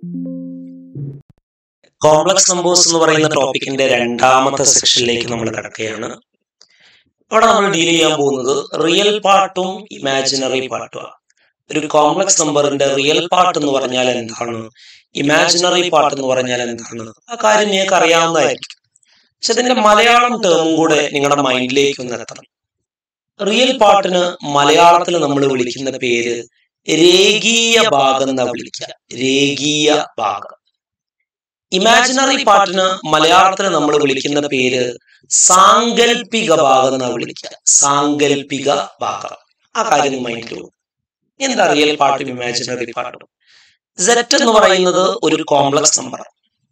complex numbers എന്ന് പറയുന്ന ടോപ്പിക്കിന്റെ രണ്ടാമത്തെ സെക്ഷനിലേക്ക് നമ്മൾ കിടക്കുകയാണ് അവിടെ നമ്മൾ ഡീൽ ചെയ്യാൻ പോകുന്നത് റിയൽ പാർട്ടും ഇമാജിനറി പാർട്ടുമാണ് ഒരു കോംപ്ലക്സ് നമ്പറിന്റെ റിയൽ പാർട്ട് എന്ന് പറഞ്ഞാൽ എന്താണ് ഇമാജിനറി പാർട്ട് എന്ന് പറഞ്ഞാൽ എന്താണ് ആ കാര്യം നിങ്ങൾക്ക് അറിയാവുന്നതായിരിക്കും പക്ഷെ ഇതിന്റെ മലയാളം ടേമും കൂടെ നിങ്ങളുടെ മൈൻഡിലേക്ക് ഒന്ന് എത്തണം റിയൽ പാർട്ടിന് മലയാളത്തിൽ നമ്മൾ വിളിക്കുന്ന പേര് രേഖീയ ഭാഗം എന്നാ വിളിക്കുക രേഖീയ ഭാഗം ഇമാജിനറി പാർട്ടിന് മലയാളത്തിൽ നമ്മൾ വിളിക്കുന്ന പേര് സാങ്കല്പിക ഭാഗം എന്നാ വിളിക്കുക സാങ്കല്പിക ഭാഗം ആ കാര്യം മൈൻഡിൽ എന്താ റിയൽ പാർട്ടും ഇമാജിനറി പാർട്ടും സെറ്റ് എന്ന് പറയുന്നത് ഒരു കോംപ്ലക്സ് നമ്പറാണ്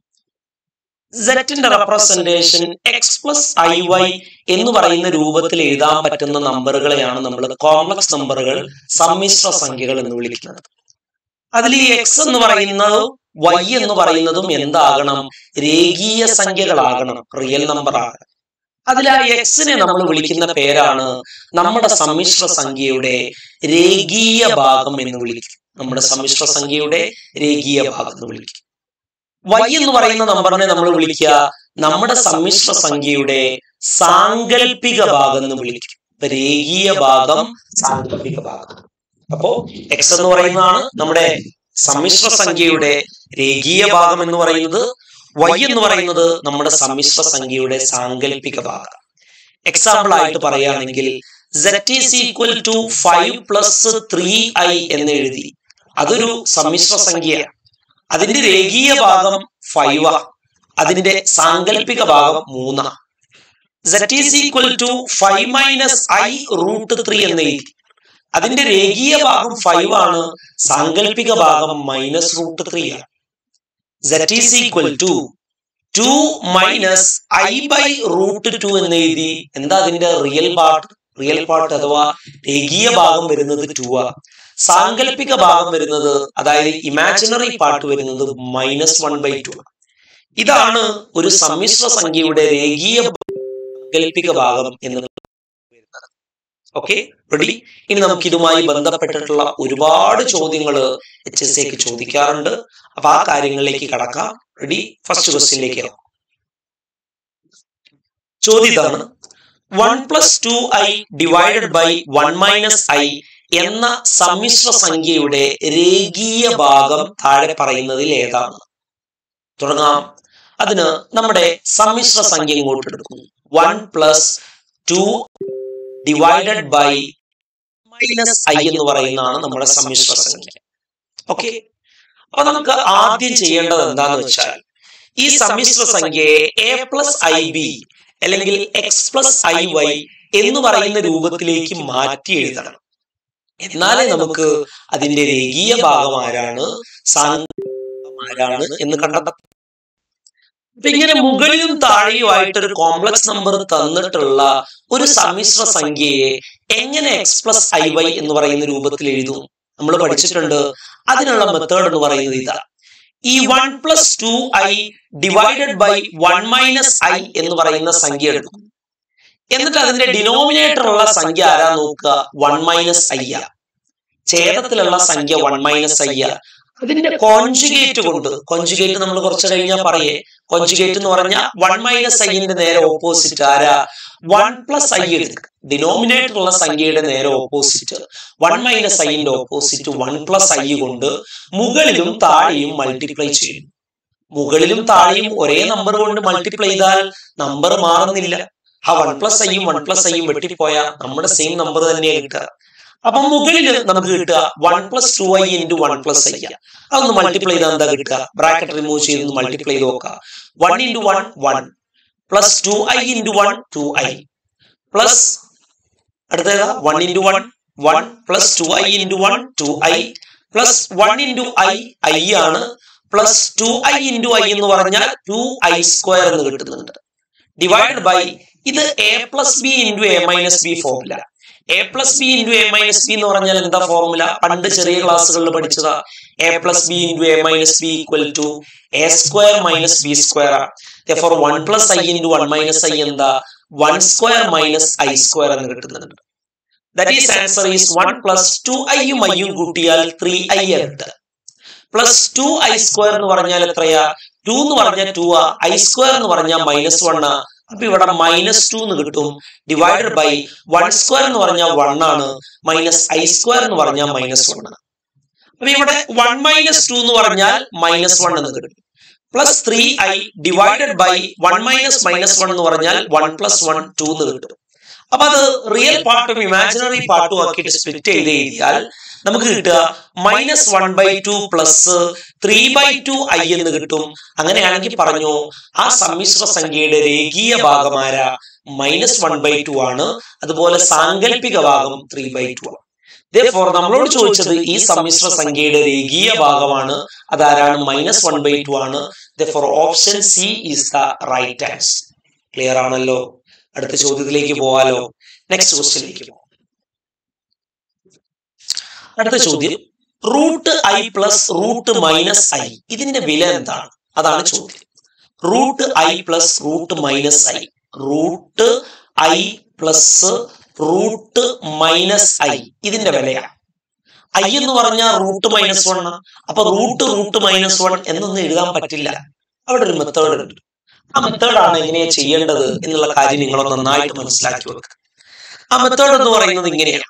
സെറ്റിന്റെ representation x plus i y എന്ന് പറയുന്ന രൂപത്തിൽ എഴുതാൻ പറ്റുന്ന നമ്പറുകളെയാണ് നമ്മൾ കോംപ്ലക്സ് നമ്പറുകൾ സമ്മിശ്ര സംഖ്യകൾ എന്ന് വിളിക്കുന്നത് അതിൽ ഈ എക്സ് എന്ന് പറയുന്നത് വൈ എന്ന് പറയുന്നതും എന്താകണം രേഖീയ സംഖ്യകളാകണം റിയൽ നമ്പർ ആകണം അതിൽ ആ എക്സിനെ നമ്മൾ വിളിക്കുന്ന പേരാണ് നമ്മുടെ സമ്മിശ്ര സംഖ്യയുടെ രേഖീയ ഭാഗം എന്ന് വിളിക്കും നമ്മുടെ സമ്മിശ്ര സംഖ്യയുടെ രേഖീയ ഭാഗം എന്ന് വിളിക്കും വൈ എന്ന് പറയുന്ന നമ്പറിനെ നമ്മൾ വിളിക്കുക നമ്മുടെ സമ്മിശ്ര സംഖ്യയുടെ സാങ്കല്പിക ഭാഗം എന്ന് വിളിക്കും ഇപ്പൊ രേഖീയ ഭാഗം സാങ്കല്പിക ഭാഗം അപ്പോ എക്സ് എന്ന് പറയുന്നതാണ് നമ്മുടെ സമ്മിശ്ര സംഖ്യയുടെ രേഖീയ ഭാഗം എന്ന് പറയുന്നത് വൈ എന്ന് പറയുന്നത് നമ്മുടെ സമ്മിശ്ര സംഖ്യയുടെ സാങ്കല്പിക ഭാഗം എക്സാമ്പിൾ ആയിട്ട് പറയുകയാണെങ്കിൽ set is equal to five plus three i എന്ന് എഴുതി അതൊരു സമ്മിശ്ര സംഖ്യയാണ് അതിന്റെ രേഖീയ ഭാഗം ഫൈവ് അതിന്റെ സാങ്കല്പിക ഭാഗം മൂന്നാ set is equal to five minus i root three എന്ന് എഴുതി അതിന്റെ രേഖീയ ഭാഗം ഫൈവ് ആണ് സാങ്കല്പിക ഭാഗം മൈനസ് റൂട്ട് ത്രീ ആണ് set is equal to two minus i by root two എന്ന് എഴുതി എന്താ അതിന്റെ റിയൽ പാർട്ട് റിയൽ പാർട്ട് അഥവാ രേഖീയ ഭാഗം വരുന്നത് ടു ആ സാങ്കല്പിക ഭാഗം വരുന്നത് അതായത് ഇമാജിനറി പാർട്ട് വരുന്നത് മൈനസ് വൺ ബൈ ടു ഇതാണ് ഒരു സമ്മിശ്ര സംഖ്യയുടെ രേഖീയ സാങ്കല്പിക ഭാഗം എന്ന് വരുന്നത് ഓക്കെ റെഡി ഇനി നമുക്ക് ഇതുമായി ബന്ധപ്പെട്ടിട്ടുള്ള ഒരുപാട് ചോദ്യങ്ങൾ എച്ച് എസ് എക്ക് ചോദിക്കാറുണ്ട് അപ്പൊ ആ കാര്യങ്ങളിലേക്ക് കടക്കാം റെഡി ഫസ്റ്റ് ക്വസ്റ്റ്യനിലേക്ക് ചോദ്യം ഇതാണ് one plus two i divided by one minus i എന്ന സമ്മിശ്ര സംഖ്യയുടെ രേഖീയ ഭാഗം താഴെ പറയുന്നതിൽ ഏതാണ് തുടങ്ങാം അതിന് നമ്മുടെ സമ്മിശ്ര സംഖ്യ ഇങ്ങോട്ട് എടുക്കുന്നു one plus two divided by minus i എന്ന് പറയുന്നതാണ് നമ്മുടെ സമ്മിശ്ര സംഖ്യ ഓക്കെ അപ്പൊ നമുക്ക് ആദ്യം ചെയ്യേണ്ടത് എന്താന്ന് വെച്ചാൽ ഈ സമ്മിശ്ര സംഖ്യയെ എ പ്ലസ് ഐ ബി അല്ലെങ്കിൽ എക്സ് പ്ലസ് ഐ വൈ എന്ന് പറയുന്ന രൂപത്തിലേക്ക് മാറ്റി എഴുതണം എന്നാലേ നമുക്ക് അതിന്റെ രേഖീയ ഭാഗം ആരാണ് സാങ്കേതികം ആരാണ് എന്ന് കണ്ടെത്താം അപ്പൊ ഇങ്ങനെ മുകളിലും താഴെയുമായിട്ട് ഒരു കോംപ്ലക്സ് നമ്പർ തന്നിട്ടുള്ള ഒരു സമ്മിശ്ര സംഖ്യയെ എങ്ങനെ എക്സ് പ്ലസ് ഐ വൈ എന്ന് പറയുന്ന രൂപത്തിൽ എഴുതും നമ്മൾ പഠിച്ചിട്ടുണ്ട് അതിനുള്ള മെത്തേഡ് എന്ന് പറയുന്നത് ഇതാ ഈ one plus two i divided by one minus i എന്ന് പറയുന്ന സംഖ്യ എടുക്കും എന്നിട്ട് അതിന്റെ ഡിനോമിനേറ്റർ ഉള്ള സംഖ്യ ആരാ നോക്കുക വൺ മൈനസ് ഐ ഛേദത്തിലുള്ള സംഖ്യ വൺ മൈനസ് ഐ അതിന്റെ കോൺജുഗേറ്റ് കൊണ്ട് കോൺജുഗേറ്റ് നമ്മൾ കുറച്ച് കഴിഞ്ഞാൽ പറയേ കോൺജുഗേറ്റ് എന്ന് പറഞ്ഞാൽ വൺ മൈനസ് ഐന്റെ നേരെ ഓപ്പോസിറ്റ് ആരാ വൺ പ്ലസ് ഐ എടുക്കുക ഡിനോമിനേറ്റർ ഉള്ള സംഖ്യയുടെ നേരെ ഓപ്പോസിറ്റ് വൺ മൈനസ് ഐന്റെ ഓപ്പോസിറ്റ് വൺ പ്ലസ് ഐ കൊണ്ട് മുകളിലും താഴെയും മൾട്ടിപ്ലൈ ചെയ്യും മുകളിലും താഴെയും ഒരേ നമ്പർ കൊണ്ട് മൾട്ടിപ്ലൈ ചെയ്താൽ നമ്പർ മാറുന്നില്ല ആ വൺ പ്ലസ് ഐയും വൺ പ്ലസ് ഐയും വെട്ടിപ്പോയാൽ നമ്മുടെ സെയിം നമ്പർ തന്നെയാണ് കിട്ടുക അപ്പൊ മുകളിൽ നമുക്ക് കിട്ടുക one plus two i into one plus i അതൊന്ന് മൾട്ടിപ്ലൈ ചെയ്താൽ എന്താ കിട്ടുക ബ്രാക്കറ്റ് റിമൂവ് ചെയ്ത് മൾട്ടിപ്ലൈ ചെയ്ത് നോക്കുക one into one one plus two i into one two i plus അടുത്തേതാ one into one one plus two i into one two i plus one into i i ആണ് plus two i into i എന്ന് പറഞ്ഞാൽ two i square എന്ന് കിട്ടുന്നുണ്ട് divide by ഇത് a plus b into a minus b formula a plus b into a minus b എന്ന് പറഞ്ഞാൽ എന്താ formula പണ്ട് ചെറിയ ക്ലാസ്സുകളിൽ പഠിച്ചതാ a plus b into a minus b equal to a square minus b square four one plus i into one minus i എന്താ one square minus i square എന്ന് കിട്ടുന്നുണ്ട് that is answer is one plus two ഐയും ഐയും കൂട്ടിയാൽ three i കിട്ടുക plus two i square എന്ന് പറഞ്ഞാൽ എത്രയാ ടു എന്ന് പറഞ്ഞാൽ ടു ആ ഐ സ്ക്വയർ എന്ന് പറഞ്ഞാൽ മൈനസ് വൺ ആ അപ്പൊ ഇവിടെ മൈനസ് ടു എന്ന് കിട്ടും ഡിവൈഡഡ് ബൈ വൺ സ്ക്വയർ എന്ന് പറഞ്ഞാൽ വൺ ആണ് മൈനസ് ഐ സ്ക്വയർ എന്ന് പറഞ്ഞാൽ മൈനസ് വൺ ആണ് അപ്പൊ ഇവിടെ വൺ മൈനസ് ടു എന്ന് പറഞ്ഞാൽ മൈനസ് വൺ എന്ന് കിട്ടും plus three i divided by one minus minus one എന്ന് പറഞ്ഞാൽ വൺ പ്ലസ് വൺ ടു എന്ന് കിട്ടും അപ്പൊ അത് റിയൽ പാർട്ടും ഇമാജിനറി പാർട്ടും ആക്കിയിട്ട് സ്പ്ലിറ്റ് ചെയ്ത് എഴുതിയാൽ നമുക്ക് കിട്ടുക minus one by two plus three by two i എന്ന് കിട്ടും അങ്ങനെയാണെങ്കിൽ പറഞ്ഞു ആ സമ്മിശ്ര സംഖ്യയുടെ രേഖീയ ഭാഗമാര മൈനസ് വൺ ബൈ ടു ആണ് അതുപോലെ സാങ്കല്പിക ഭാഗം ത്രീ ബൈ ടു ആണ് ഫോർ നമ്മളോട് ചോദിച്ചത് ഈ സമ്മിശ്ര സംഖ്യയുടെ രേഖീയ ഭാഗമാണ് അതാരാണ് മൈനസ് വൺ ബൈ ടു ആണ് four option C is the right answer clear ആണല്ലോ അടുത്ത ചോദ്യത്തിലേക്ക് പോവാലോ നെക്സ്റ്റ് ക്വസ്റ്റ്യനിലേക്ക് പോകാം അടുത്ത ചോദ്യം root i plus root minus i ഇതിന്റെ വില എന്താണ് അതാണ് ചോദ്യം root i plus root minus i root i plus root minus i ഇതിന്റെ വിലയാണ് ഐ എന്ന് പറഞ്ഞാൽ റൂട്ട് മൈനസ് വൺ അപ്പൊ റൂട്ട് റൂട്ട് മൈനസ് വൺ എന്നൊന്നും എഴുതാൻ പറ്റില്ല അവിടെ ഒരു മെത്തേഡ് ഉണ്ട് ആ മെത്തേഡാണ് എങ്ങനെയാ ചെയ്യേണ്ടത് എന്നുള്ള കാര്യം നിങ്ങൾ നന്നായിട്ട് മനസ്സിലാക്കി വെക്കുക ആ മെത്തേഡ് എന്ന് പറയുന്നത് ഇങ്ങനെയാണ്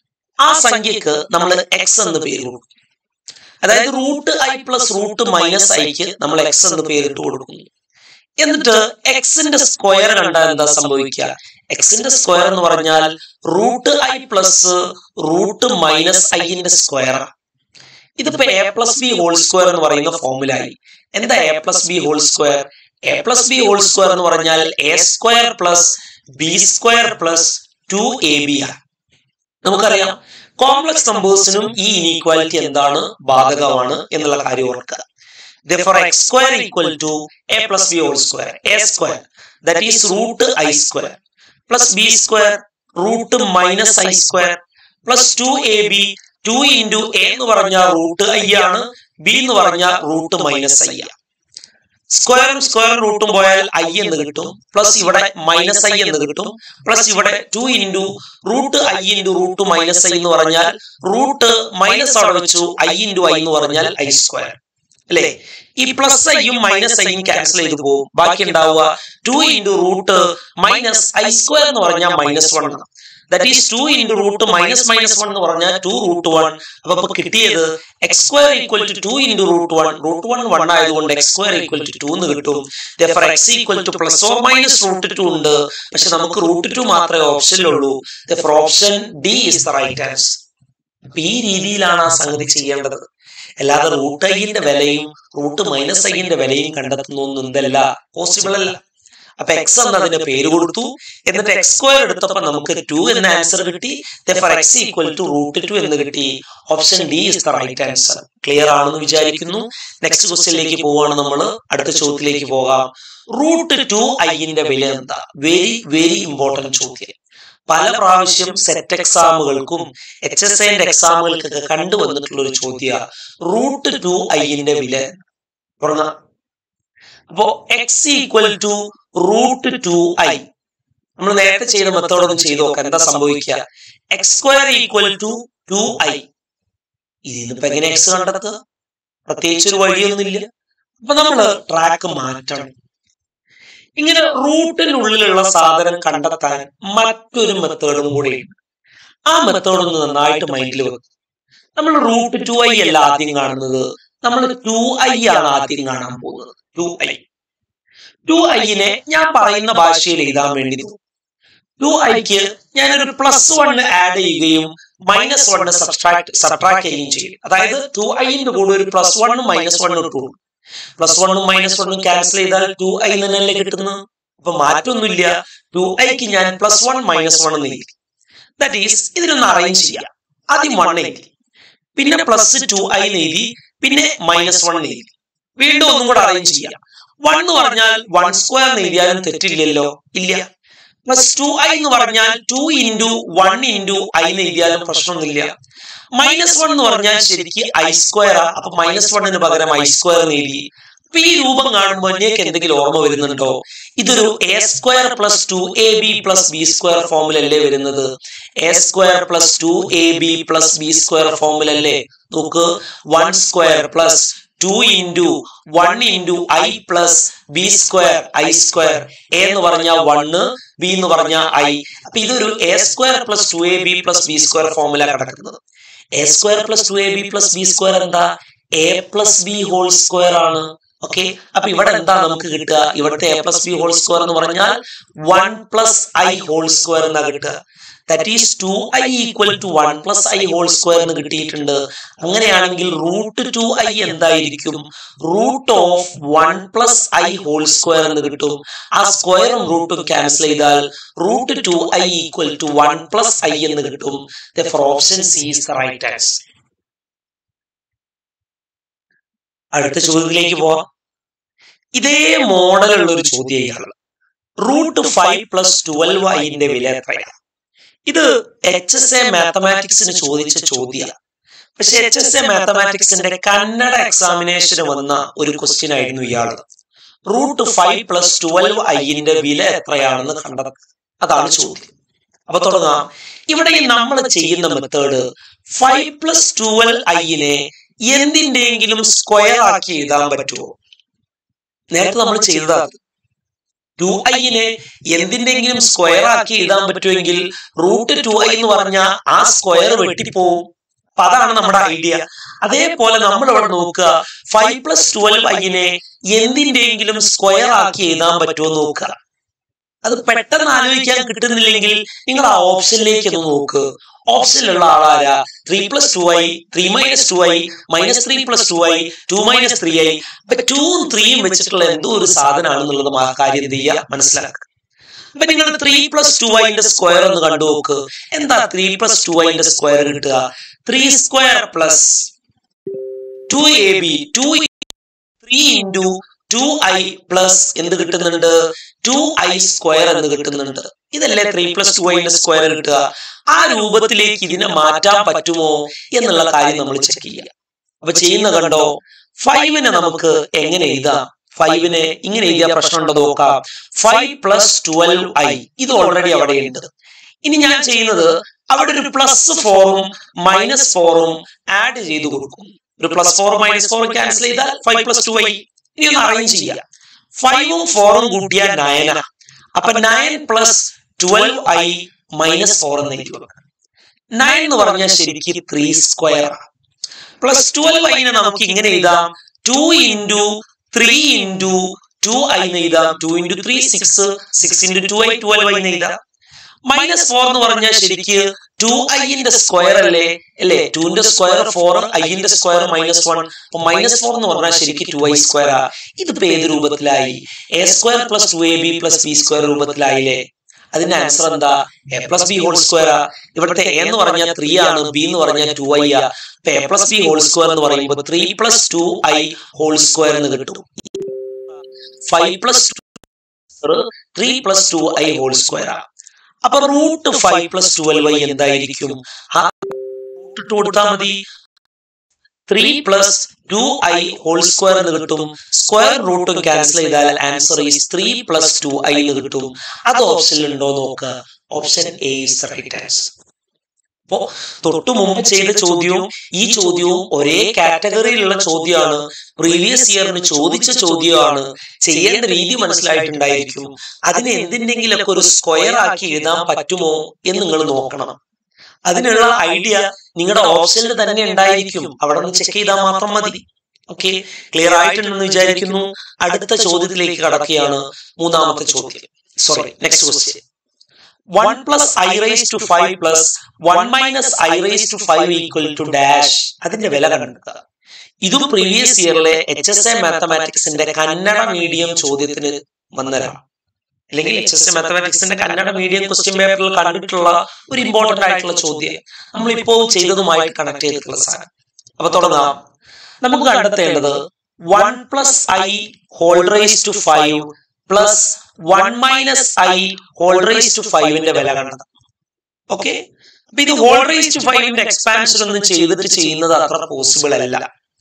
ആ സംഖ്യക്ക് നമ്മൾ എക്സ് എന്ന് പേര് കൊടുക്കും അതായത് root i plus root minus ഐക്ക് നമ്മൾ എക്സ് എന്ന് പേരിട്ട് കൊടുക്കുന്നു എന്നിട്ട് എക്സിന്റെ സ്ക്വയർ കണ്ടാൽ എന്താ സംഭവിക്കുക എക്സിന്റെ സ്ക്വയർ എന്ന് പറഞ്ഞാൽ root i plus root minus ഐന്റെ സ്ക്വയർ ഇതിപ്പോ a plus B whole square എന്ന് പറയുന്ന ഫോമുലായി എന്താ a plus B whole square a plus B whole square എന്ന് പറഞ്ഞാൽ a square plus B square plus two A b ആണ് നമുക്കറിയാം കോംപ്ലക്സ് നമ്പേഴ്സിനും ഈ ഇനീക്വാലിറ്റി എന്താണ് ബാധകമാണ് എന്നുള്ള കാര്യം ഓർക്കുക therefore x square equal to a plus b whole square a square that is root i square plus b square root minus i square plus 2ab 2 into a എന്ന് പറഞ്ഞാൽ റൂട്ട് ഐ ആണ് B എന്ന് പറഞ്ഞാൽ root minus I ആണ് സ്ക്വയറും സ്ക്വയറും റൂട്ടും പോയാൽ ഐ എന്ന് കിട്ടും പ്ലസ് ഇവിടെ മൈനസ് ഐ എന്ന് കിട്ടും പ്ലസ് ഇവിടെ two into root i into root minus i എന്ന് പറഞ്ഞാൽ റൂട്ട് മൈനസ് അവിടെ വെച്ചു ഐ ഇൻറ്റു ഐ എന്ന് പറഞ്ഞാൽ ഐ സ്ക്വയർ അല്ലേ ഈ പ്ലസ് ഐയും മൈനസ് ഐയും ക്യാൻസൽ ചെയ്ത് പോകും ബാക്കി ഉണ്ടാവുക two into root minus i square എന്ന് പറഞ്ഞാൽ മൈനസ് വൺ ആണ് that is two into root minus minus one എന്ന് പറഞ്ഞാൽ ടു റൂട്ട് വൺ അപ്പൊ ഇപ്പൊ കിട്ടിയത് x square equal to two into root one root one one ആയതുകൊണ്ട് x square equal to two എന്ന് കിട്ടും there x equal to plus or minus root two ഉണ്ട് പക്ഷെ നമുക്ക് റൂട്ട് ടു മാത്രമേ ഓപ്ഷനിലുള്ളൂ there option D is the right answer അപ്പൊ ഈ രീതിയിലാണ് ആ സംഗതി ചെയ്യേണ്ടത് അല്ലാതെ റൂട്ട് ഐന്റെ വിലയും റൂട്ട് മൈനസ് ഐന്റെ വിലയും കണ്ടെത്തുന്നു എന്തല്ല പോസിബിൾ അല്ല അപ്പൊ എക്സ് എന്നതിന് പേര് കൊടുത്തു എന്നിട്ട് എക്സ് സ്ക്വയർ എടുത്തപ്പോൾ നമുക്ക് ടു എന്ന ആൻസർ കിട്ടി x equal to root two എന്ന് കിട്ടി option D is the right answer clear ആണെന്ന് വിചാരിക്കുന്നു നെക്സ്റ്റ് ക്വസ്റ്റ്യനിലേക്ക് പോവാണ് നമ്മൾ അടുത്ത ചോദ്യത്തിലേക്ക് പോകാം റൂട്ട് ടു ഐന്റെ വില എന്താ വെരി വെരി ഇമ്പോർട്ടന്റ് ചോദ്യം പല പ്രാവശ്യം സെറ്റ് എക്സാമുകൾക്കും എച്ച് എസ് ഐന്റെ എക്സാമുകൾക്കൊക്കെ കണ്ടുവന്നിട്ടുള്ള ഒരു ചോദ്യ റൂട്ട് ടു ഐന്റെ വില പറഞ്ഞ അപ്പോ x equal to root two i നമ്മൾ നേരത്തെ ചെയ്ത മെത്തേഡ് ഒന്ന് ചെയ്ത് നോക്കാം എന്താ സംഭവിക്കുക x square equal to two i ഇതിന്നിപ്പോ എങ്ങനെ എക്സ് കണ്ടെത്തുക പ്രത്യേകിച്ച് ഒരു വഴിയൊന്നുമില്ല അപ്പൊ നമ്മൾ ട്രാക്ക് മാറ്റണം ഇങ്ങനെ റൂട്ടിനുള്ളിലുള്ള സാധനം കണ്ടെത്താൻ മറ്റൊരു മെത്തേഡും കൂടിയുണ്ട് ആ മെത്തേഡ് ഒന്ന് നന്നായിട്ട് മൈൻഡിൽ വെക്കും നമ്മൾ റൂട്ട് ടു ഐ അല്ല ആദ്യം കാണുന്നത് നമ്മൾ ടു ഐ ആണ് ആദ്യം കാണാൻ പോകുന്നത് ടു ഐ ടു ഐനെ ഞാൻ പറയുന്ന ഭാഷയിൽ എഴുതാൻ വേണ്ടി ടു ഐക്ക് ഞാനൊരു പ്ലസ് വൺ ആഡ് ചെയ്യുകയും മൈനസ് വണ്ണ് സബ്ട്രാക്ട് സബ്ട്രാക്ട് ചെയ്യുകയും ചെയ്യും അതായത് ടു ഐന്റെ കൂടെ ഒരു പ്ലസ് വണ്ണും മൈനസ് വണ്ണും ഇട്ടു പ്ലസ് വണ്ണും മൈനസ് വണ്ണും ക്യാൻസൽ ചെയ്താൽ ടു ഐ തന്നെയല്ലേ കിട്ടുന്നത് അപ്പൊ മാറ്റമൊന്നുമില്ല ടു ഐക്ക് ഞാൻ പ്ലസ് വൺ മൈനസ് വൺ എന്ന് എഴുതി ദാറ്റ് ഈസ് ഇതിനൊന്ന് അറേഞ്ച് ചെയ്യാം ആദ്യം വൺ എഴുതി പിന്നെ പ്ലസ് ടു ഐ എഴുതി പിന്നെ മൈനസ് വൺ എഴുതി വീണ്ടും ഒന്നും കൂടെ അറേഞ്ച് ചെയ്യാം വൺ എന്ന് പറഞ്ഞാൽ വൺ സ്ക്വയർ എന്ന് എഴുതിയാലും തെറ്റില്ലല്ലോ ഇല്ല പ്ലസ് ടു ഐ എന്ന് പറഞ്ഞാൽ two into one into i എന്ന് എഴുതിയാലും പ്രശ്നമൊന്നുമില്ല മൈനസ് വൺ എന്ന് പറഞ്ഞാൽ ശരിക്ക് ഐ സ്ക്വയർ അപ്പൊ മൈനസ് വണ്ണിന് പകരം ഐ സ്ക്വയർ എന്ന് എഴുതി അപ്പൊ ഈ രൂപം കാണുമ്പോൾ നിങ്ങൾക്ക് എന്തെങ്കിലും ഓർമ്മ വരുന്നുണ്ടോ ഇതൊരു a square plus two A b plus B square ഫോമിലല്ലേ വരുന്നത് a square plus two A b plus B square ഫോമിലല്ലേ നോക്ക് one square plus two into one into i plus B square i square a എന്ന് പറഞ്ഞാൽ one b എന്ന് പറഞ്ഞാൽ i അപ്പൊ ഇതൊരു a square plus two A b plus B square ഫോമിലാണ് കിടക്കുന്നത് a square plus two A b plus B square എന്താ a plus B whole square ആണ് ഓക്കെ അപ്പൊ ഇവിടെ എന്താ നമുക്ക് കിട്ടുക ഇവിടുത്തെ a plus B whole square എന്ന് പറഞ്ഞാൽ one plus i whole square എന്നാ കിട്ടുക that is two i equal to one plus i whole square എന്ന് കിട്ടിയിട്ടുണ്ട് അങ്ങനെയാണെങ്കിൽ റൂട്ട് ടു ഐ എന്തായിരിക്കും root of one plus i whole square എന്ന് കിട്ടും ആ സ്ക്വയറും റൂട്ടും ക്യാൻസൽ ചെയ്താൽ root two i equal to one plus i എന്ന് കിട്ടും four option C is the right answer അടുത്ത ചോദ്യത്തിലേക്ക് പോവാം ഇതേ മോഡലുള്ള ഒരു ചോദ്യം ഇയാള് റൂട്ട് ഫൈവ് പ്ലസ് ട്വൽവ് ഐന്റെ വില എത്രയാണ് ഇത് എച്ച് എസ് എ മാത്തമാറ്റിക്സിന് ചോദിച്ച ചോദ്യമാണ് പക്ഷെ എച്ച് എസ് എ മാത്തമാറ്റിക്സിന്റെ കന്നഡ എക്സാമിനേഷന് വന്ന ഒരു ക്വസ്റ്റ്യൻ ആയിരുന്നു ഇയാള് റൂട്ട് ഫൈവ് പ്ലസ് ട്വൽവ് ഐന്റെ വില എത്രയാണെന്ന് കണ്ടത് അതാണ് ചോദ്യം അപ്പൊ തുടങ്ങാം ഇവിടെ ഈ നമ്മൾ ചെയ്യുന്ന മെത്തേഡ് ഫൈവ് പ്ലസ് ട്വൽവ് ഐനെ എന്തിന്റെയെങ്കിലും സ്ക്വയർ ആക്കി എഴുതാൻ പറ്റുമോ നേരത്തെ നമ്മൾ ചെയ്തതാണ് ടു ഐനെ എന്തിന്റെങ്കിലും സ്ക്വയർ ആക്കി എഴുതാൻ പറ്റുമെങ്കിൽ റൂട്ട് ടു ഐ എന്ന് പറഞ്ഞാൽ ആ സ്ക്വയർ വെട്ടിപ്പോവും അപ്പൊ അതാണ് നമ്മുടെ ഐഡിയ അതേപോലെ നമ്മൾ ഇവിടെ നോക്കുക ഫൈവ് പ്ലസ് ട്വൽവ് ഐനെ എന്തിന്റെങ്കിലും സ്ക്വയർ ആക്കി എഴുതാൻ പറ്റുമോ നോക്കുക അത് പെട്ടെന്ന് ആലോചിക്കാൻ കിട്ടുന്നില്ലെങ്കിൽ നിങ്ങൾ ആ ഓപ്ഷനിലേക്ക് ഒന്ന് നോക്ക് ഓപ്ഷനിലുള്ള ആളാരാ three plus two i three minus two i minus three plus two i two minus three i അപ്പൊ ടൂവും ത്രീയും വെച്ചിട്ടുള്ള എന്തോ ഒരു സാധനമാണെന്നുള്ളത് ആ കാര്യം എന്ത് ചെയ്യുക മനസ്സിലാക്കുക അപ്പൊ നിങ്ങൾ ത്രീ പ്ലസ് ടു ഐന്റെ സ്ക്വയർ ഒന്ന് കണ്ടു നോക്ക് എന്താ ത്രീ പ്ലസ് ടു ഐന്റെ സ്ക്വയർ കിട്ടുക three square plus two A B two three into two i plus എന്ത് കിട്ടുന്നുണ്ട് ടു ഐ സ്ക്വയർ എന്ന് കിട്ടുന്നുണ്ട് ഇതല്ലേ ത്രീ പ്ലസ് ടു ഐന്റെ സ്ക്വയർ കിട്ടുക ആ രൂപത്തിലേക്ക് ഇതിനെ മാറ്റാൻ പറ്റുമോ എന്നുള്ള കാര്യം നമ്മൾ ചെക്ക് ചെയ്യുക അപ്പൊ ചെയ്യുന്ന കണ്ടോ ഫൈവിനെ നമുക്ക് എങ്ങനെ എഴുതാം ഫൈവിനെ ഇങ്ങനെ എഴുതിയ പ്രശ്നം ഉണ്ടോ നോക്കാം ഫൈവ് പ്ലസ് ട്വൽവ് ഐ ഇത് ഓൾറെഡി അവിടെ ഉണ്ട് ഇനി ഞാൻ ചെയ്യുന്നത് അവിടെ ഒരു പ്ലസ് ഫോറും മൈനസ് ഫോറും ആഡ് ചെയ്ത് കൊടുക്കും ഒരു plus four minus four cancel ചെയ്താൽ ഫൈവ് പ്ലസ് ടു ഐ ഇനി ഒന്ന് അറേഞ്ച് ചെയ്യാം ഫൈവും ഫോറും കൂട്ടിയാൽ നയന അപ്പൊ nine plus twelve i minus four എന്ന് എഴുതി വെക്കണം നയൻ എന്ന് പറഞ്ഞാൽ ശരിക്കും ത്രീ സ്ക്വയർ പ്ലസ് ട്വൽവ് ഐനെ നമുക്ക് ഇങ്ങനെ എഴുതാം two into three into two i എന്ന് എഴുതാം two into three six six into two i twelve i എന്ന് എഴുതാം മൈനസ് ഫോർ എന്ന് പറഞ്ഞാൽ ശരിക്ക് ടു ഐന്റെ സ്ക്വയർ അല്ലേ അല്ലേ ടുവിന്റെ സ്ക്വയർ ഫോർ ഐന്റെ സ്ക്വയർ മൈനസ് വൺ അപ്പൊ മൈനസ് ഫോർ എന്ന് പറഞ്ഞാൽ ശരിക്ക് ടു ഐ സ്ക്വയർ ആ ഇതിപ്പോ ഏത് രൂപത്തിലായി a square plus two A b plus B square രൂപത്തിലായില്ലേ അതിന്റെ ആൻസർ എന്താ a plus B whole square ആ ഇവിടുത്തെ എ എന്ന് പറഞ്ഞാൽ ത്രീ ആണ് ബി എന്ന് പറഞ്ഞാൽ ടു ഐ ആ അപ്പൊ a plus B whole square എന്ന് പറയുമ്പോൾ three plus two i whole square എന്ന് കിട്ടും five plus three plus two i whole square ആ അപ്പൊ root five plus twelve i എന്തായിരിക്കും ആ റൂട്ട് ഇട്ട് കൊടുത്താൽ മതി three plus two i whole square എന്ന് കിട്ടും സ്ക്വയർ റൂട്ടും ക്യാൻസൽ ചെയ്താൽ answer is three plus two i എന്ന് കിട്ടും അത് ഓപ്ഷനിൽ ഉണ്ടോ നോക്കുക option A is right answer അപ്പോ തൊട്ടു മുമ്പ് ചെയ്ത ചോദ്യവും ഈ ചോദ്യവും ഒരേ കാറ്റഗറിയിലുള്ള ചോദ്യമാണ് പ്രീവിയസ് ഇയറിന് ചോദിച്ച ചോദ്യമാണ് ചെയ്യേണ്ട രീതി മനസ്സിലായിട്ടുണ്ടായിരിക്കും അതിന് എന്തിൻ്റെങ്കിലൊക്കെ ഒരു സ്ക്വയർ ആക്കി എഴുതാൻ പറ്റുമോ എന്ന് നിങ്ങൾ നോക്കണം അതിനുള്ള ഐഡിയ നിങ്ങളുടെ ഓപ്ഷനിൽ തന്നെ ഉണ്ടായിരിക്കും അവിടെ ഒന്ന് ചെക്ക് ചെയ്താൽ മാത്രം മതി ഓക്കെ ക്ലിയർ ആയിട്ടുണ്ടെന്ന് വിചാരിക്കുന്നു അടുത്ത ചോദ്യത്തിലേക്ക് കടക്കുകയാണ് മൂന്നാമത്തെ ചോദ്യം sorry next question one plus i raise two five plus one minus i raise two five equal to dash അതിന്റെ വില കണ്ടെത്തുക ഇതും പ്രീവിയസ് ഇയറിലെ എച്ച് എസ് എ മാത്തമാറ്റിക്സിന്റെ കന്നഡ മീഡിയം ചോദ്യത്തിന് വന്നതാണ് അല്ലെങ്കിൽ എച്ച് എസ് എ മാത്തമാറ്റിക്സിന്റെ കന്നഡ മീഡിയം ക്വസ്റ്റ്യൻ പേപ്പറിൽ കണ്ടിട്ടുള്ള ഒരു ഇമ്പോർട്ടന്റ് ആയിട്ടുള്ള ചോദ്യം നമ്മളിപ്പോ ചെയ്തതുമായിട്ട് കണക്ട് ചെയ്തിട്ടുള്ള സാധനം അപ്പൊ തുടങ്ങാം നമുക്ക് കണ്ടെത്തേണ്ടത് one plus i whole raise two five plus one minus i whole raise two ഫൈവിന്റെ വില കണ്ടത് ഓക്കെ അപ്പൊ ഇത് ഹോൾ റേസ് ടു ഫൈവിന്റെ എക്സ്പാൻഷൻ ഒന്നും ചെയ്തിട്ട് ചെയ്യുന്നത് അത്ര പോസിബിൾ അല്ല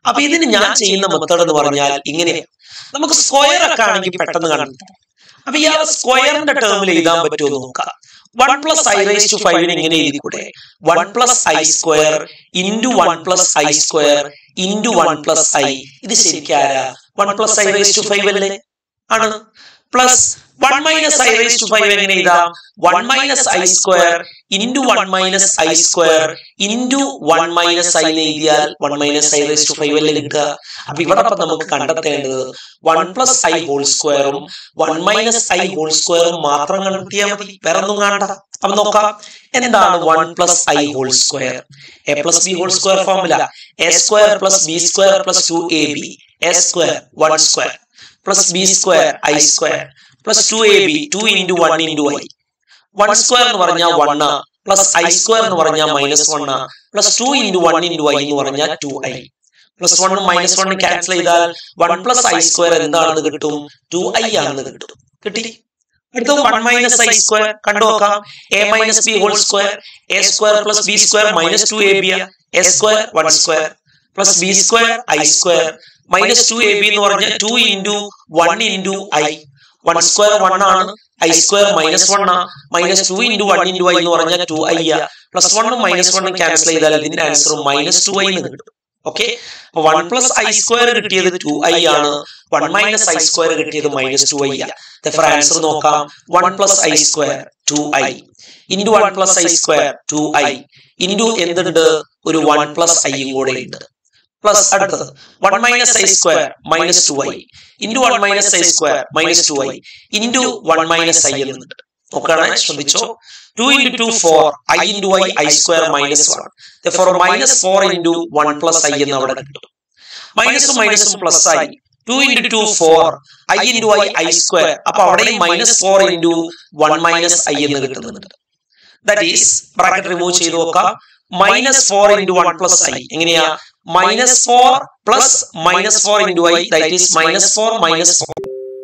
അപ്പൊ ഇതിന് ഞാൻ ചെയ്യുന്ന മെത്തേഡ് എന്ന് പറഞ്ഞാൽ ഇങ്ങനെയാണ് നമുക്ക് സ്ക്വയർ ഒക്കെ ആണെങ്കിൽ പെട്ടെന്ന് കണ്ടെത്താം അപ്പൊ ഇയാൾ സ്ക്വയറിന്റെ ടേമിൽ എഴുതാൻ പറ്റുമോ എന്ന് നോക്കാം one plus i raise two ഫൈവിന് ഇങ്ങനെ എഴുതി കൂടെ one plus i square into one plus i square into one plus i ഇത് ശരിക്കും ആരാ one plus i raise two five അല്ലേ ആണ് plus one minus i raise two five എങ്ങനെ എഴുതാം one minus i square into one minus i square into one minus i എഴുതിയാൽ one minus i raise two five അല്ലേ കിട്ടുക അപ്പൊ ഇവിടെ അപ്പൊ നമുക്ക് കണ്ടെത്തേണ്ടത് വൺ പ്ലസ് ഐ ഹോൾ സ്ക്വയറും വൺ മൈനസ് ഐ ഹോൾ സ്ക്വയറും മാത്രം കണ്ടെത്തിയാൽ മതി വേറെ ഒന്നും കാണണ്ട അപ്പൊ നോക്കാം എന്താണ് one plus i whole square a plus B whole square formula a square plus B square plus two A b a square one square plus B square i square plus two A B two into one into i one square എന്ന് പറഞ്ഞാൽ one plus i square എന്ന് പറഞ്ഞാൽ minus one plus two into one into i എന്ന് പറഞ്ഞാൽ two i plus വണ്ണും മൈനസ് വണ്ണും cancel ചെയ്താൽ വൺ പ്ലസ് ഐ സ്ക്വയർ എന്താണെന്ന് കിട്ടും ടു ഐ ആണെന്ന് കിട്ടും കിട്ടി അടുത്ത വൺ മൈനസ് ഐ സ്ക്വയർ കണ്ടു നോക്കാം a minus b whole square a square plus B square minus two A b a square one square plus B square i square minus two A b എന്ന് പറഞ്ഞാൽ two into one into i one square one ആണ് i square minus one ആ minus two into one into i എന്ന് പറഞ്ഞാൽ two i ആ plus വണ്ണും മൈനസ് വണ്ണും ക്യാൻസൽ ചെയ്താൽ ഇതിന്റെ ആൻസർ മൈനസ് ടു ഐ എന്ന് കിട്ടും okay one plus i square കിട്ടിയത് ടു ഐ ആണ് വൺ മൈനസ് ഐ സ്ക്വയർ കിട്ടിയത് മൈനസ് ടു ഐ ആണ് ആൻസർ നോക്കാം one plus i square two i into one plus i square two i into എന്തുണ്ട് ഒരു one plus ഐയും കൂടെ ഉണ്ട് പ്ലസ് അടുത്തത് one minus i square minus two i into one minus i square minus two i into one minus i എന്നുണ്ട് നോക്കുകയാണെ ശ്രദ്ധിച്ചോ two into two four i into i i square minus one four minus four into one plus i എന്ന് അവിടെ കിട്ടും മൈനസും മൈനസും plus ആയി two into two four i into i i square അപ്പൊ അവിടെയും minus four into one minus i എന്ന് കിട്ടുന്നുണ്ട് ദാറ്റ് ഈസ് ബ്രാക്കറ്റ് റിമൂവ് ചെയ്ത് നോക്കാം minus four into one plus i എങ്ങനെയാ minus four plus minus four into i that is minus four minus four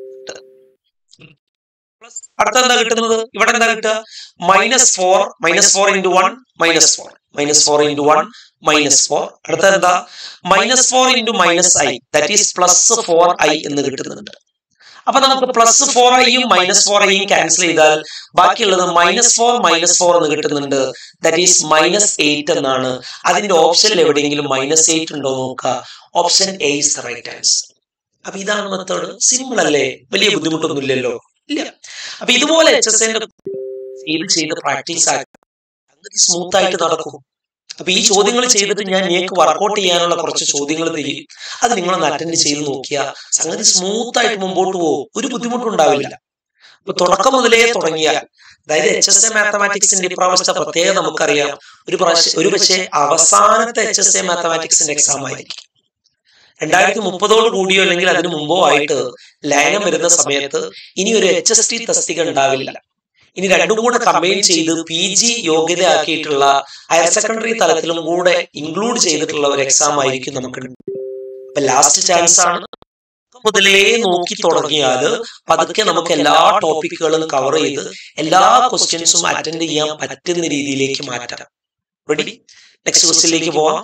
അടുത്ത എന്താ കിട്ടുന്നത് ഇവിടെ എന്താ കിട്ടുക minus four minus four into one minus four minus four into one minus four അടുത്ത എന്താ minus four into minus i that is plus four i എന്ന് കിട്ടുന്നുണ്ട് അപ്പൊ നമുക്ക് പ്ലസ് ഫോർ ഐയും മൈനസ് ഫോർ ഐയും ക്യാൻസൽ ചെയ്താൽ ബാക്കിയുള്ളത് മൈനസ് ഫോർ മൈനസ് ഫോർ എന്ന് കിട്ടുന്നുണ്ട് ദാറ്റ് ഈസ് മൈനസ് എയ്റ്റ് എന്നാണ് അതിന്റെ ഓപ്ഷനിൽ എവിടെയെങ്കിലും മൈനസ് എയ്റ്റ് ഉണ്ടോ നോക്കുക option A is right answer അപ്പൊ ഇതാണ് മെത്തേഡ് സിമ്പിൾ അല്ലേ വലിയ ബുദ്ധിമുട്ടൊന്നും ഇല്ലല്ലോ ഇല്ല അപ്പൊ ഇതുപോലെ എച്ച് എസ് എന്റെ ചെയ്ത് ചെയ്ത് പ്രാക്ടീസ് ആക്കി സ്മൂത്ത് ആയിട്ട് നടക്കും അപ്പൊ ഈ ചോദ്യങ്ങൾ ചെയ്തിട്ട് ഞാൻ നിങ്ങൾക്ക് വർക്കൗട്ട് ചെയ്യാനുള്ള കുറച്ച് ചോദ്യങ്ങൾ തരും അത് നിങ്ങളൊന്ന് അറ്റൻഡ് ചെയ്ത് നോക്കിയാൽ സംഗതി സ്മൂത്ത് ആയിട്ട് മുമ്പോട്ട് പോകും ഒരു ബുദ്ധിമുട്ടുണ്ടാവില്ല അപ്പൊ തുടക്കം മുതലേ തുടങ്ങിയാൽ അതായത് എച്ച് എസ് എ മാത്തമാറ്റിക്സിന്റെ ഇപ്രാവശ്യത്തെ പ്രത്യേകത നമുക്കറിയാം ഒരു പ്രാവശ്യം ഒരു പക്ഷേ അവസാനത്തെ എച്ച് എസ് എ മാത്തമാറ്റിക്സിന്റെ എക്സാം ആയിരിക്കും രണ്ടായിരത്തി മുപ്പതോട് കൂടിയോ അല്ലെങ്കിൽ അതിനു മുമ്പോ ആയിട്ട് ലയനം വരുന്ന സമയത്ത് ഇനി ഒരു എച്ച് എസ് ടി തസ്തിക ഉണ്ടാവില്ല ഇനി രണ്ടും കൂടെ കമ്പൈൻ ചെയ്ത് പി ജി യോഗ്യതയാക്കിയിട്ടുള്ള ഹയർ സെക്കൻഡറി തലത്തിലും കൂടെ ഇൻക്ലൂഡ് ചെയ്തിട്ടുള്ള ഒരു എക്സാം ആയിരിക്കും നമുക്ക് അപ്പൊ ലാസ്റ്റ് ചാൻസ് ആണ് മുതലേ നോക്കി തുടങ്ങിയാൽ പതുക്കെ നമുക്ക് എല്ലാ ടോപ്പിക്കുകളും കവർ ചെയ്ത് എല്ലാ ക്വസ്റ്റ്യൻസും അറ്റൻഡ് ചെയ്യാൻ പറ്റുന്ന രീതിയിലേക്ക് മാറ്റാം റെഡി നെക്സ്റ്റ് ക്വസ്റ്റ്യനിലേക്ക് പോവാം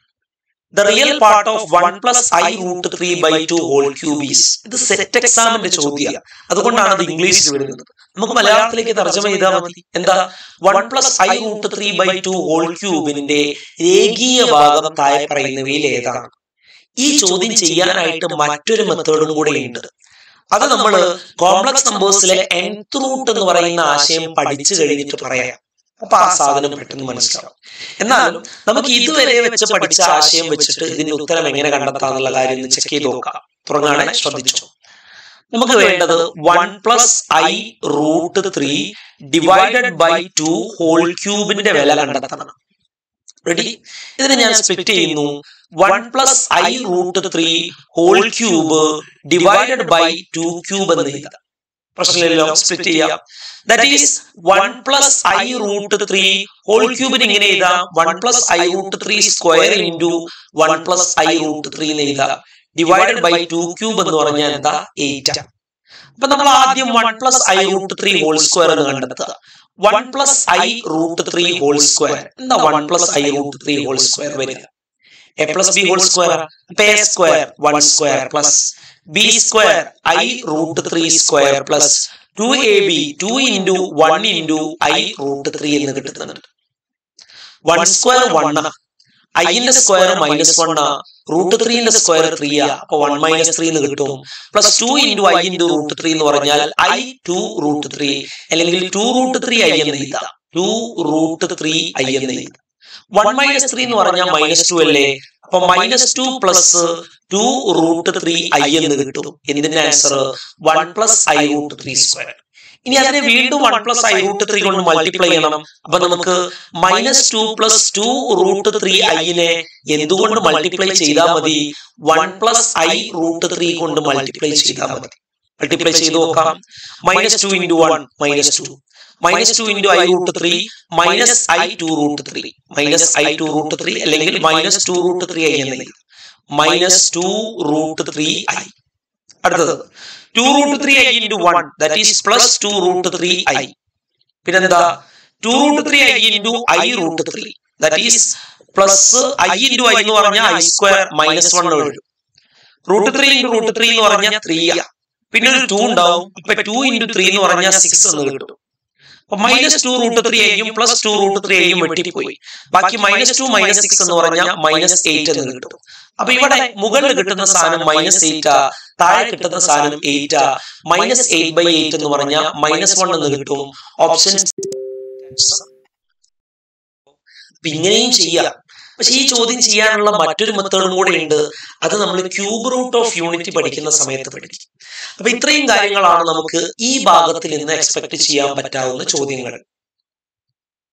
the real part of one plus i root three by two whole cubes ഇത് സെറ്റ് എക്സാമിന്റെ ചോദ്യമാണ് അതുകൊണ്ടാണ് അത് ഇംഗ്ലീഷിൽ വരുന്നത് നമുക്ക് മലയാളത്തിലേക്ക് തർജ്ജമ ചെയ്താൽ മതി എന്താ one plus i root three by two whole ക്യൂബിന്റെ രേഖീയ ഭാഗം താഴെ പറയുന്നവയിൽ ഏതാണ് ഈ ചോദ്യം ചെയ്യാനായിട്ട് മറ്റൊരു മെത്തേഡും കൂടെ ഉണ്ട് അത് നമ്മൾ കോംപ്ലക്സ് നമ്പേഴ്സിലെ എൻത്ത് റൂട്ട് എന്ന് പറയുന്ന ആശയം പഠിച്ചു കഴിഞ്ഞിട്ട് പറയാം അപ്പൊ ആ സാധനം പെട്ടെന്ന് മനസ്സിലാവും എന്നാലും നമുക്ക് ഇതുവരെ വെച്ച് പഠിച്ച ആശയം വെച്ചിട്ട് ഇതിന്റെ ഉത്തരം എങ്ങനെ കണ്ടെത്താന്നുള്ള കാര്യം ഒന്ന് ചെക്ക് ചെയ്ത് നോക്കാം തുടങ്ങാണെ ശ്രദ്ധിച്ചു നമുക്ക് വേണ്ടത് one plus i root three divided by two whole ക്യൂബിന്റെ വില കണ്ടെത്തണം റെഡി ഇതിനെ ഞാൻ സ്പ്ലിറ്റ് ചെയ്യുന്നു one plus i root three whole cube divided by two cube എന്ന് എഴുതാം പ്രശ്നമില്ലല്ലോ സ്പ്ലിറ്റ് ചെയ്യാം that is one plus i root three whole ക്യൂബിന് ഇങ്ങനെ എഴുതാം one plus i root three square into one plus i root three എന്ന് എഴുതാം divided by two cube എന്ന് പറഞ്ഞാൽ എന്താ എയ്റ്റ് അപ്പൊ നമ്മൾ ആദ്യം one plus i root three whole square എന്ന് കണ്ടെത്തുക one plus i root three whole square എന്താ one plus i root three whole square വരിക A plus B whole square അപ്പൊ A square one square plus B square i root three square plus two A B two into one into i root three എന്ന് കിട്ടുന്നുണ്ട് one square one ഐന്റെ square minus one root ത്രീന്റെ square three ആ അപ്പൊ one minus three എന്ന് കിട്ടും plus two into i into root three എന്ന് പറഞ്ഞാൽ ഐ ടു റൂട്ട് ത്രീ അല്ലെങ്കിൽ ടു റൂട്ട് ത്രീ ഐ എന്ന് എഴുതാം ടു റൂട്ട് ത്രീ ഐ എന്ന് എഴുതാം വൺ മൈനസ് ത്രീ എന്ന് പറഞ്ഞാൽ മൈനസ് ടു അല്ലേ അപ്പൊ minus two plus two root three i എന്ന് കിട്ടും എന്തിന്റെ answer one plus i root three square ഇനി അതിനെ വീണ്ടും one plus i root three കൊണ്ട് മൾട്ടിപ്ലൈ ചെയ്യണം അപ്പൊ നമുക്ക് minus two plus two root three ഐനെ എന്തുകൊണ്ട് മൾട്ടിപ്ലൈ ചെയ്താൽ മതി one plus i root three കൊണ്ട് മൾട്ടിപ്ലൈ ചെയ്താൽ മതി മൾട്ടിപ്ലൈ ചെയ്ത് നോക്കാം minus two into one minus two minus two into i root three minus i two root three minus i two root three അല്ലെങ്കിൽ minus two root three i എന്ന് minus two root three i അടുത്തത് two root three i into one that is plus two root three i പിന്നെന്താ two root three i into i root three that is plus i into i എന്ന് പറഞ്ഞാൽ i square minus one വരും root three into root three എന്ന് പറഞ്ഞാൽ three പിന്നെ ഒരു to ഉണ്ടാവും അപ്പൊ ടു ഇൻറ്റു ത്രീ എന്ന് പറഞ്ഞാൽ സിക്സ് എന്ന് കിട്ടും അപ്പൊ മൈനസ് ടു റൂട്ട് ത്രീ ഐയും പ്ലസ് ടു റൂട്ട് ത്രീ ഐയും വെട്ടിപ്പോയി ബാക്കി മൈനസ് ടു മൈനസ് സിക്സ് എന്ന് പറഞ്ഞാൽ മൈനസ് എയ്റ്റ് എന്ന് കിട്ടും അപ്പൊ ഇവിടെ മുകളിൽ കിട്ടുന്ന സാധനം മൈനസ് എയ്റ്റാ താഴെ കിട്ടുന്ന സാധനം എയ്റ്റാ മൈനസ് എയ്റ്റ് ബൈ എയ്റ്റ് എന്ന് പറഞ്ഞാൽ മൈനസ് വൺ എന്ന് കിട്ടും ഓപ്ഷൻ ഇങ്ങനെയും ചെയ്യാം പക്ഷെ ഈ ചോദ്യം ചെയ്യാനുള്ള മറ്റൊരു മെത്തേഡും കൂടെ ഉണ്ട് അത് നമ്മൾ ക്യൂബ് റൂട്ട് ഓഫ് യൂണിറ്റ് പഠിക്കുന്ന സമയത്ത് പഠിക്കും അപ്പൊ ഇത്രയും കാര്യങ്ങളാണ് നമുക്ക് ഈ ഭാഗത്തിൽ നിന്ന് എക്സ്പെക്ട് ചെയ്യാൻ പറ്റാവുന്ന ചോദ്യങ്ങൾ